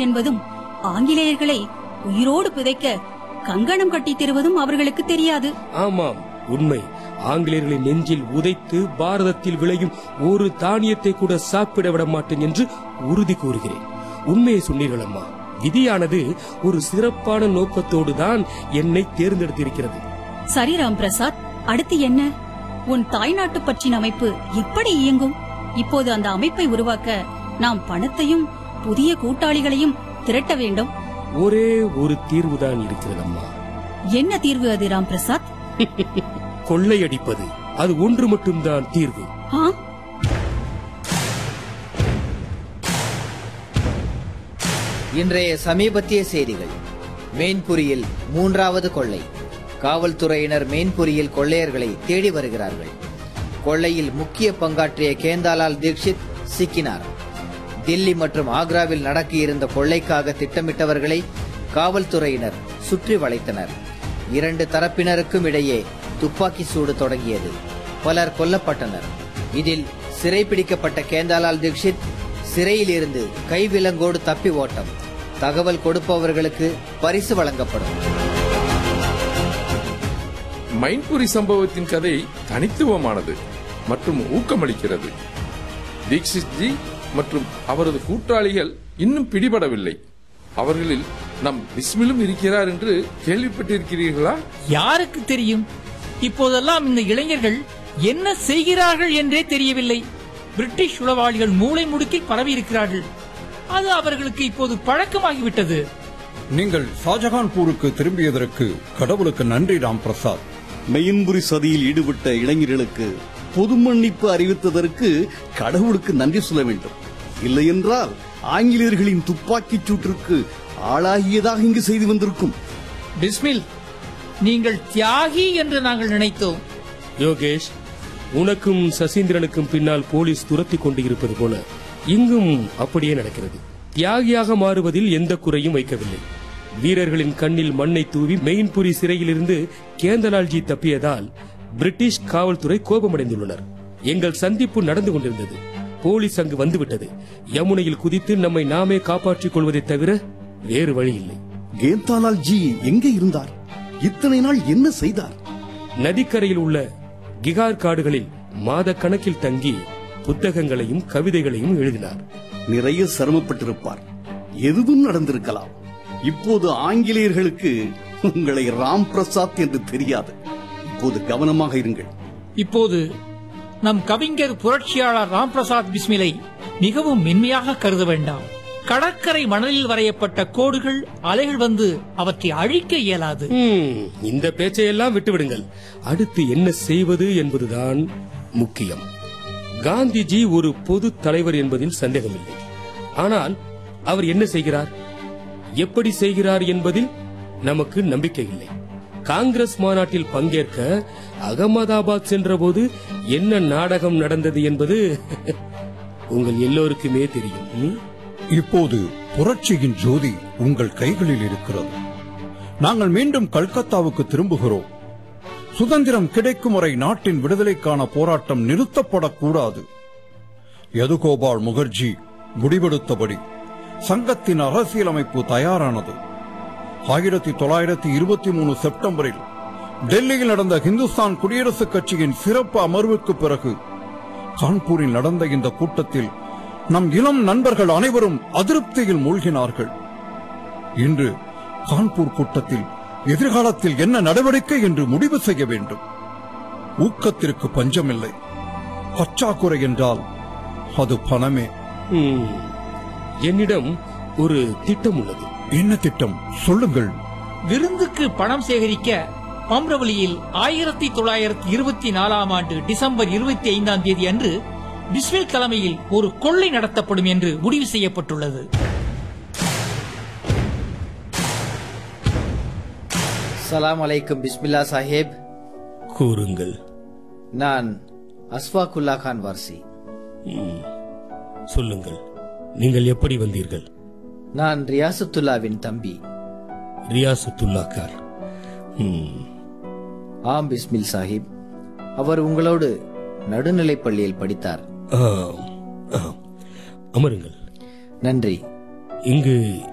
என்பதும் ஆங்கிலேயர்களை உயிரோடு புதைக்க கங்கணம் கட்டித் தருவதும் அவர்களுக்கு தெரியாது ஆமாம் உண்மை ஆங்கிலேயர்களின் நெஞ்சில் உதைத்து பாரதத்தில் விளையும் ஒரு தானியத்தை கூட சாப்பிட விட மாட்டேன் என்று உறுதி கூறுகிறேன் உண்மையை சொன்னீர்கள் அம்மா விதியானது ஒரு சிறப்பான நோக்கத்தோடு தான் என்னை தேர்ந்தெடுத்திருக்கிறது சரி ராம் பிரசாத் அடுத்து என்ன உன் தாய்நாட்டு பற்றின அமைப்பு எப்படி இயங்கும் இப்போது அந்த அமைப்பை உருவாக்க நாம் பணத்தையும் புதிய கூட்டாளிகளையும் திரட்ட வேண்டும் ஒரே ஒரு தீர்வுதான் இருக்கிறது அம்மா என்ன தீர்வு அது ராம் பிரசாத் கொள்ளையடிப்பது அது ஒன்று மட்டும்தான் தீர்வு ஆ இன்றைய சமீபத்திய செய்திகள் மெயின்புரியில் மூன்றாவது கொள்ளை காவல்துறையினர் மெயின்புரியில் கொள்ளையர்களை தேடி வருகிறார்கள் கொள்ளையில் முக்கிய பங்காற்றிய கேந்தாலால் தீக்ஷித் சிக்கினார் தில்லி மற்றும் ஆக்ராவில் நடக்க இருந்த கொள்ளைக்காக திட்டமிட்டவர்களை காவல்துறையினர் சுற்றி வளைத்தனர் இரண்டு தரப்பினருக்கும் இடையே துப்பாக்கி சூடு தொடங்கியது பலர் கொல்லப்பட்டனர் இதில் சிறைப்பிடிக்கப்பட்ட கேந்தாலால் தீக்ஷித் சிறையில் இருந்து கைவிலங்கோடு தப்பி ஓட்டம் தகவல் கொடுப்பவர்களுக்கு பரிசு வழங்கப்படும் மைன்புரி சம்பவத்தின் கதை தனித்துவமானது மற்றும் ஊக்கமளிக்கிறது தீக்ஷித் ஜி மற்றும் அவரது கூட்டாளிகள் இன்னும் பிடிபடவில்லை அவர்களில் நம் பிஸ்மிலும் இருக்கிறார் என்று கேள்விப்பட்டிருக்கிறீர்களா யாருக்கு தெரியும் இப்போதெல்லாம் இந்த இளைஞர்கள் என்ன செய்கிறார்கள் என்றே தெரியவில்லை பிரிட்டிஷ் உளவாளிகள் மூளை முடுக்கில் பரவி இருக்கிறார்கள் அது அவர்களுக்கு இப்போது பழக்கமாகிவிட்டது நீங்கள் ஷாஜகான்பூருக்கு திரும்பியதற்கு கடவுளுக்கு நன்றி ராம் பிரசாத் மெயின்புரி சதியில் ஈடுபட்ட இளைஞர்களுக்கு பொது மன்னிப்பு அறிவித்ததற்கு கடவுளுக்கு நன்றி சொல்ல வேண்டும் இல்லையென்றால் ஆங்கிலேயர்களின் துப்பாக்கிச் சூட்டிற்கு ஆளாகியதாக இங்கு செய்து வந்திருக்கும் பிஸ்மில் நீங்கள் தியாகி என்று நாங்கள் நினைத்தோம் யோகேஷ் உனக்கும் சசீந்திரனுக்கும் பின்னால் போலீஸ் துரத்தி கொண்டு இருப்பது போல இங்கும் அப்படியே நடக்கிறது தியாகியாக மாறுவதில் எந்த குறையும் வைக்கவில்லை வீரர்களின் கண்ணில் மண்ணை தூவி மெயின்புரி சிறையிலிருந்து கேந்தலால்ஜி தப்பியதால் பிரிட்டிஷ் காவல்துறை கோபமடைந்துள்ளனர் எங்கள் சந்திப்பு நடந்து கொண்டிருந்தது போலீஸ் அங்கு வந்துவிட்டது யமுனையில் குதித்து நம்மை நாமே காப்பாற்றிக் கொள்வதைத் தவிர வேறு வழி இல்லை கேந்தாலால் ஜி எங்கே இருந்தார் இத்தனை நாள் என்ன செய்தார் நதிக்கரையில் உள்ள கிகார் காடுகளில் மாத கணக்கில் தங்கி புத்தகங்களையும் கவிதைகளையும் எழுதினார் நிறைய சிரமப்பட்டிருப்பார் எதுவும் நடந்திருக்கலாம் இப்போது ஆங்கிலேயர்களுக்கு உங்களை ராம் பிரசாத் என்று தெரியாது இப்போது கவனமாக இருங்கள் இப்போது நம் கவிஞர் புரட்சியாளர் ராம்பிரசாத் பிஸ்மிலை மிகவும் மென்மையாக கருத வேண்டாம் கடற்கரை மணலில் வரையப்பட்ட கோடுகள் அலைகள் வந்து அவற்றை அழிக்க இயலாது ஹம், இந்த பேச்சையெல்லாம் விட்டுவிடுங்கள் அடுத்து என்ன செய்வது என்பதுதான் முக்கியம் காந்திஜி ஒரு பொது தலைவர் என்பதில் சந்தேகமில்லை ஆனால் அவர் என்ன செய்கிறார் எப்படி செய்கிறார் என்பதில் நமக்கு நம்பிக்கை இல்லை காங்கிரஸ் மாநாட்டில் பங்கேற்க அகமதாபாத் சென்றபோது என்ன நாடகம் நடந்தது என்பது உங்கள் எல்லோருக்குமே தெரியும் ம்? இப்போது புரட்சியின் ஜோதி உங்கள் கைகளில் இருக்கிறது நாங்கள் மீண்டும் கல்கத்தாவுக்கு திரும்புகிறோம் சுதந்திரம் கிடைக்கும் வரை நாட்டின் விடுதலைக்கான போராட்டம் நிறுத்தப்படக்கூடாது யதுகோபால் முகர்ஜி முடிவெடுத்தபடி சங்கத்தின் அரசியலமைப்பு தயாரானது ஆயிரத்தி தொள்ளாயிரத்தி இருபத்தி மூணு செப்டம்பரில் டெல்லியில் நடந்த இந்துஸ்தான் குடியரசுக் கட்சியின் சிறப்பு அமர்வுக்கு பிறகு கான்பூரில் நடந்த இந்த கூட்டத்தில் நம் இளம் நண்பர்கள் அனைவரும் அதிருப்தியில் மூழ்கினார்கள் இன்று கான்பூர் கூட்டத்தில் எதிர்காலத்தில் என்ன நடவடிக்கை என்று முடிவு செய்ய வேண்டும் ஊக்கத்திற்கு பஞ்சமில்லை பற்றாக்குறை என்றால் அது பணமே ம், என்னிடம் ஒரு திட்டம் உள்ளது என்ன திட்டம் சொல்லுங்கள் விருந்துக்கு பணம் சேகரிக்க பம்ரவலியில் ஆயிரத்தி தொள்ளாயிரத்தி இருபத்தி நாலாம் ஆண்டு டிசம்பர் இருபத்தி ஐந்தாம் தேதி அன்று பிஸ்மில் தலைமையில் ஒரு கொள்ளை நடத்தப்படும் என்று முடிவு செய்யப்பட்டுள்ளது சலாம் அலைக்கும் பிஸ்மில்லா சாஹேப் கூறுங்கள் நான் அஸ்வாக்குல்லா கான் வார்சி ம், சொல்லுங்கள் நீங்கள் எப்படி வந்தீர்கள் நான் ரியாசத்துல்லாவின் தம்பி ரியாசத்துல்லா கார் ம், ஆம் பிஸ்மில் சாஹிப் அவர் உங்களோடு நடுநிலைப் பள்ளியில் படித்தார் ஆம், ஆம். அமருங்கள் நன்றி இங்கு